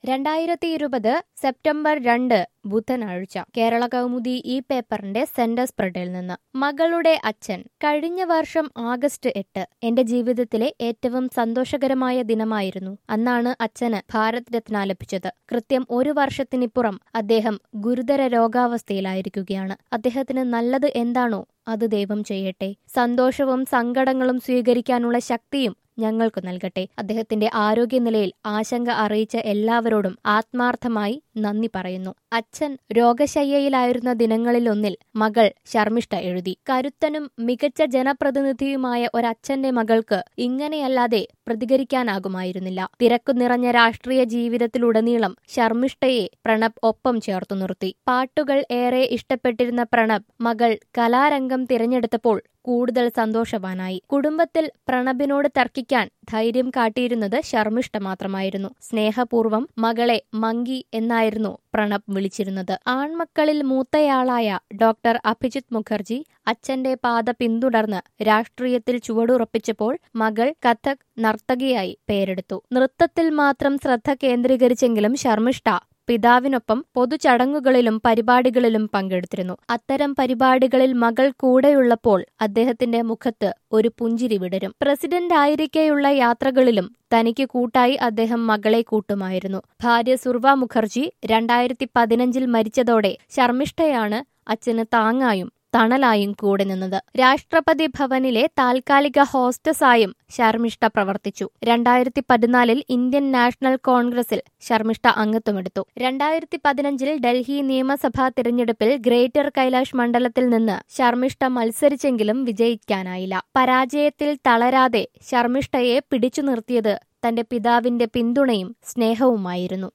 രണ്ടായിരത്തി ഇരുപത് സെപ്റ്റംബർ രണ്ട് ബുധനാഴ്ച കേരള കൗമുദി ഈ പേപ്പറിന്റെ സെന്റർ സ്പ്രെഡിൽ നിന്ന് മകളുടെ അച്ഛൻ കഴിഞ്ഞ വർഷം ആഗസ്റ്റ് എട്ട് എന്റെ ജീവിതത്തിലെ ഏറ്റവും സന്തോഷകരമായ ദിനമായിരുന്നു അന്നാണ് അച്ഛന് ഭാരത് രത്ന ലഭിച്ചത് കൃത്യം ഒരു വർഷത്തിനിപ്പുറം അദ്ദേഹം ഗുരുതര രോഗാവസ്ഥയിലായിരിക്കുകയാണ് അദ്ദേഹത്തിന് നല്ലത് എന്താണോ അത് ദൈവം ചെയ്യട്ടെ സന്തോഷവും സങ്കടങ്ങളും സ്വീകരിക്കാനുള്ള ശക്തിയും ഞങ്ങൾക്ക് നൽകട്ടെ അദ്ദേഹത്തിന്റെ ആരോഗ്യനിലയിൽ ആശങ്ക അറിയിച്ച എല്ലാവരോടും ആത്മാർത്ഥമായി നന്ദി പറയുന്നു അച്ഛൻ രോഗശയ്യയിലായിരുന്ന ദിനങ്ങളിലൊന്നിൽ മകൾ ശർമിഷ്ഠ എഴുതി കരുത്തനും മികച്ച ജനപ്രതിനിധിയുമായ ഒരച്ഛന്റെ മകൾക്ക് ഇങ്ങനെയല്ലാതെ പ്രതികരിക്കാനാകുമായിരുന്നില്ല തിരക്കു നിറഞ്ഞ രാഷ്ട്രീയ ജീവിതത്തിലുടനീളം ശർമിഷ്ഠയെ പ്രണബ് ഒപ്പം ചേർത്തു നിർത്തി പാട്ടുകൾ ഏറെ ഇഷ്ടപ്പെട്ടിരുന്ന പ്രണബ് മകൾ കലാരംഗം തിരഞ്ഞെടുത്തപ്പോൾ കൂടുതൽ സന്തോഷവാനായി കുടുംബത്തിൽ പ്രണബിനോട് തർക്കിക്കാൻ ധൈര്യം കാട്ടിയിരുന്നത് ശർമിഷ്ഠ മാത്രമായിരുന്നു സ്നേഹപൂർവം മകളെ മങ്കി എന്നായിരുന്നു പ്രണബ് വിളിച്ചിരുന്നത് ആൺമക്കളിൽ മൂത്തയാളായ ഡോക്ടർ അഭിജിത് മുഖർജി അച്ഛന്റെ പാത പിന്തുടർന്ന് രാഷ്ട്രീയത്തിൽ ചുവടുറപ്പിച്ചപ്പോൾ മകൾ കഥക് നർത്തകിയായി പേരെടുത്തു നൃത്തത്തിൽ മാത്രം ശ്രദ്ധ കേന്ദ്രീകരിച്ചെങ്കിലും ശർമിഷ്ഠ പിതാവിനൊപ്പം പൊതുചടങ്ങുകളിലും പരിപാടികളിലും പങ്കെടുത്തിരുന്നു അത്തരം പരിപാടികളിൽ മകൾ കൂടെയുള്ളപ്പോൾ അദ്ദേഹത്തിന്റെ മുഖത്ത് ഒരു പുഞ്ചിരി വിടരും പ്രസിഡന്റ് ആയിരിക്കെയുള്ള യാത്രകളിലും തനിക്ക് കൂട്ടായി അദ്ദേഹം മകളെ കൂട്ടുമായിരുന്നു ഭാര്യ സുർവ മുഖർജി രണ്ടായിരത്തി പതിനഞ്ചിൽ മരിച്ചതോടെ ശർമിഷ്ഠയാണ് അച്ഛന് താങ്ങായും തണലായും കൂടെ നിന്നത് രാഷ്ട്രപതി ഭവനിലെ താൽക്കാലിക ഹോസ്റ്റസായും ശർമിഷ്ഠ പ്രവർത്തിച്ചു രണ്ടായിരത്തി പതിനാലിൽ ഇന്ത്യൻ നാഷണൽ കോൺഗ്രസിൽ ശർമിഷ്ഠ അംഗത്വമെടുത്തു രണ്ടായിരത്തി പതിനഞ്ചിൽ ഡൽഹി നിയമസഭാ തിരഞ്ഞെടുപ്പിൽ ഗ്രേറ്റർ കൈലാഷ് മണ്ഡലത്തിൽ നിന്ന് ശർമിഷ്ഠ മത്സരിച്ചെങ്കിലും വിജയിക്കാനായില്ല പരാജയത്തിൽ തളരാതെ ശർമിഷ്ഠയെ പിടിച്ചു നിർത്തിയത് തന്റെ പിതാവിന്റെ പിന്തുണയും സ്നേഹവുമായിരുന്നു